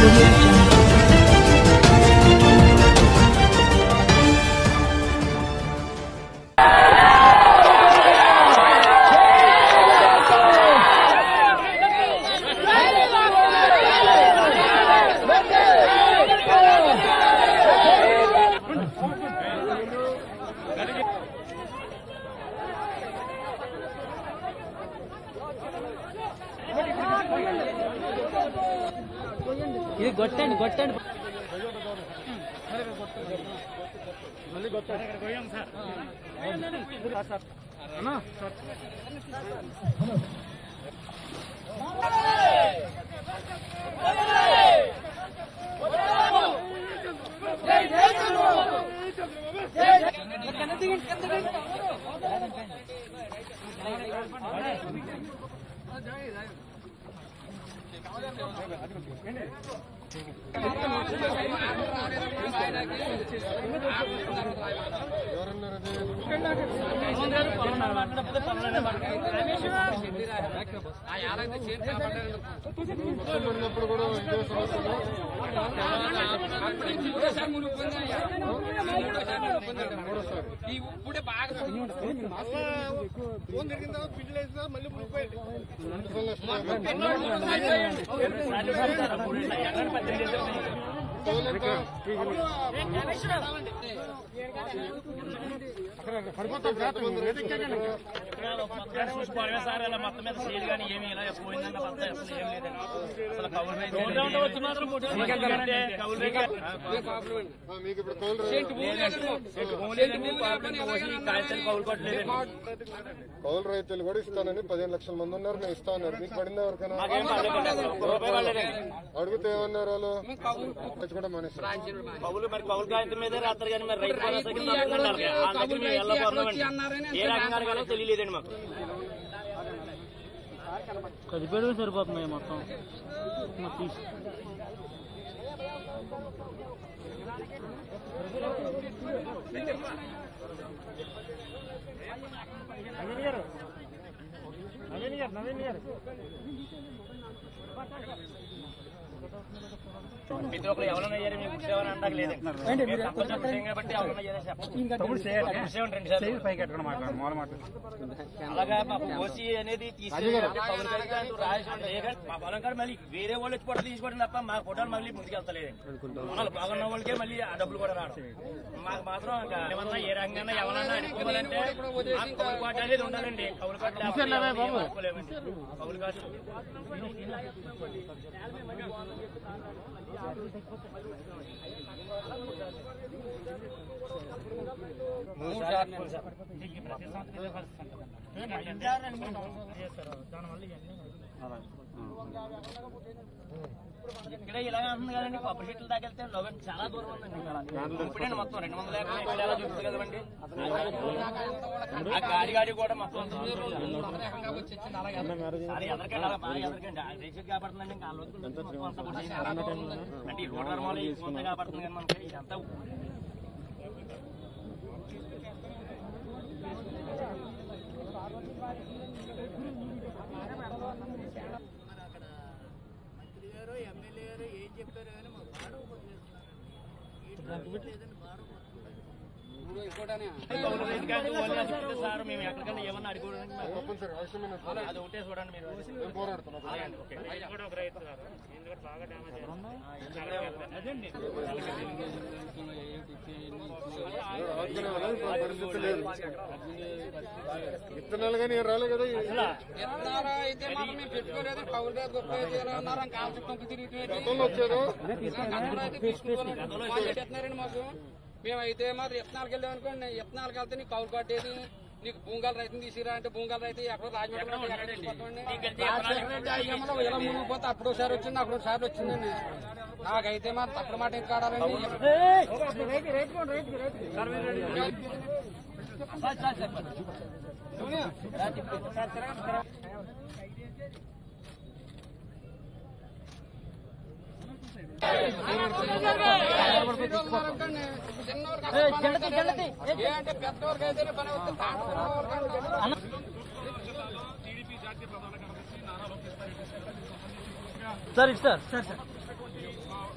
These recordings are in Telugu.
audio jungle. ఇది కొట్టండి కొట్టండి పడినప్పుడు కూడా ఇదే సమస్యలు ఇప్పుడే బాగా ఫోన్ జరిగిన తర్వాత పిల్లలు వేసిన మళ్ళీ మునిగిపోయింది చూసుకోవాలి సార్ ఇలా మొత్తం మీద సీల్ కానీ ఏమి ఇలా పోయిందంటే మొత్తం అసలు ఏం లేదండి అసలు కౌలు రైతు వచ్చి మాత్రం కౌలు రైతు ఆ, మీకు ఇప్పుడు కౌలు రైతు కాగితాలు కౌలు కొట్టలేదండి కౌలు రైతులు కూడా ఇస్తానని పదిహేను లక్షల మంది ఉన్నారు నేను ఇస్తా ఉన్నారు మీకు పడింది ఎవరికైనా మాకేం పడలేదండి అసలు ఒక్క రూపాయి పడలేదండి అడిగితే ఏమన్నారు వాళ్ళు తెచ్చి కూడా మానేస్తారు కౌలు మరి కౌలు కాగితం మీదే రాత్రి కానీ మరి రైతు భరోసా కింద అందుకండి వాళ్ళకి. ఆ దగ్గర మేము వెళ్ళబోతున్నామండి ఏ రకంగా అడగాలో తెలియలేదండి మాకు కదిపేయడం సరిపోతున్నాయి మొత్తం మొత్తం తీసి ప్రతి ఒక్కరు ఎవరైనా అయ్యారు మీకు సేవని అంటాక లేదండి మేము కంపల్సరీ చేయం కాబట్టి ఎవరైనా అయ్యారో చెప్పండి తమ్ముడు సేవండి రెండు సార్లు అలాగా మా ఓసీ అనేది తీసుకెళ్ళి పవన్ కళ్యాణ్ గారు రాజేష్ ఉంటారు. ఏ కాదు, మా పొలం కాడ మళ్ళీ వేరే వాళ్ళు వచ్చి పొట్టలు తీసుకోవడం తప్ప మా ఫోటోలు మళ్ళీ ముందుకెళ్తలేదు వాళ్ళు బాగున్న వాళ్ళకే మళ్ళీ ఆ డబ్బులు కూడా రావడం మాకు మాత్రం ఇంకా ఏమన్నా ఏ రకంగా ఎవరన్నా అడుకోవాలంటే మాకు కౌలు కోట అనేది ఉండాలండి కౌలు కోట లేకపోతే ఏం అడుక్కోలేమండి. కౌలు కోట మూడు సార్లు సార్. ప్రతి సంవత్సరం ఇదే పరిస్థితి ఉంటుందండి. దానివల్ల ఇవన్నీ ఇక్కడ ఇలాగే అంటుంది కదండి కొబ్బరి చెట్లు దాకెళ్తే లవ్ చాలా దూరం ఉందండి ఇప్పుడే మొత్తం రెండు వందల యాభై ఇక్కడ ఎలా చూస్తుంది కదండి ఆ గాడి గాడి కూడా మొత్తం అది ఎదరికండి అలా బాగా ఎదరికండి ఆ రేషన్ కాపాడుతుందండి ఇంకా ఆ రోజు మొత్తం అంతా కొట్టేసి అంటే ఈ రోడ్ ధర్మాలు ఈ సొంత కాపాడుతుంది కానీ మనకి ఇదంతా కౌలు రైతు కాదు, వాళ్ళు అసలు సార్ మేము ఎక్కడికైనా ఏమన్నా అడుగుకోవడానికి మాకు తప్పనిసరి అవసరమైన అది ఒకటే చూడండి మీరు మేము పోరాడుతున్నాం అలాగే అండి, ఓకే. ఇది కూడా ఒక రైతు సార్. ఇది కూడా బాగా డ్యామేజ్ అయింది. అదండి. ఆదుకునే వాళ్ళం ఇప్పుడు ఆ పరిస్థితి లేదు విత్తనాలు కానీ ఏం రాలే కదా ఎత్తారా అయితే మాత్రం మేము పెట్టుకోలేదు కౌలు రేపు గొప్ప అన్నారు ఇంకా కాల్చి పంపు తిరిగి గతంలో వచ్చేదో చెప్తున్నారండి మాకు మేమైతే మాత్రం ఎత్తనాలకు వెళ్ళాం అనుకోండి ఎత్తనాలకు వెళ్తే నీకు కౌలు కట్టేది నీకు భూంగాల రైతుని తీసుకురా అంటే భూంగాల రైతు ఎక్కడ రాజమండ్రి ఎక్కడ తీసుకొస్తామండి ఇలా మునిగిపోతే అప్పుడు ఒకసారి వచ్చింది అప్పుడు ఒకసారి వచ్చిందండి నాకైతే మాత్రం తప్పుడు మాట ఎందుకు ఆడాలండి ఏంటంటే పెద్దవారికి అయితే పని వస్తే సార్ ఇటు సార్ సార్ సార్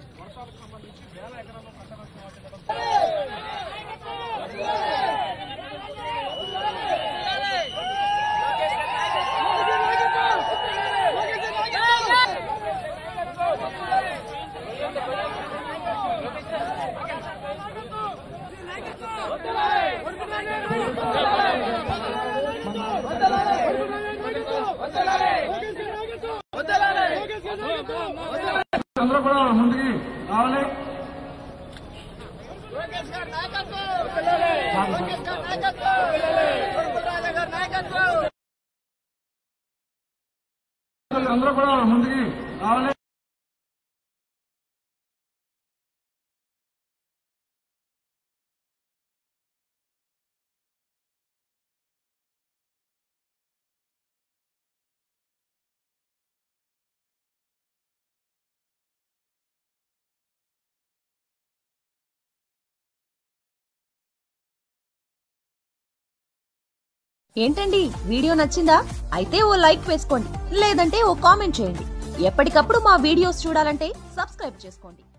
అందరూ కూడా ముందుకి రావాలి అందరూ కూడా ముందుకి రావాలి ఏంటండి వీడియో నచ్చిందా అయితే ఓ లైక్ వేసుకోండి లేదంటే ఓ కామెంట్ చేయండి ఎప్పటికప్పుడు మా వీడియోస్ చూడాలంటే సబ్స్క్రైబ్ చేసుకోండి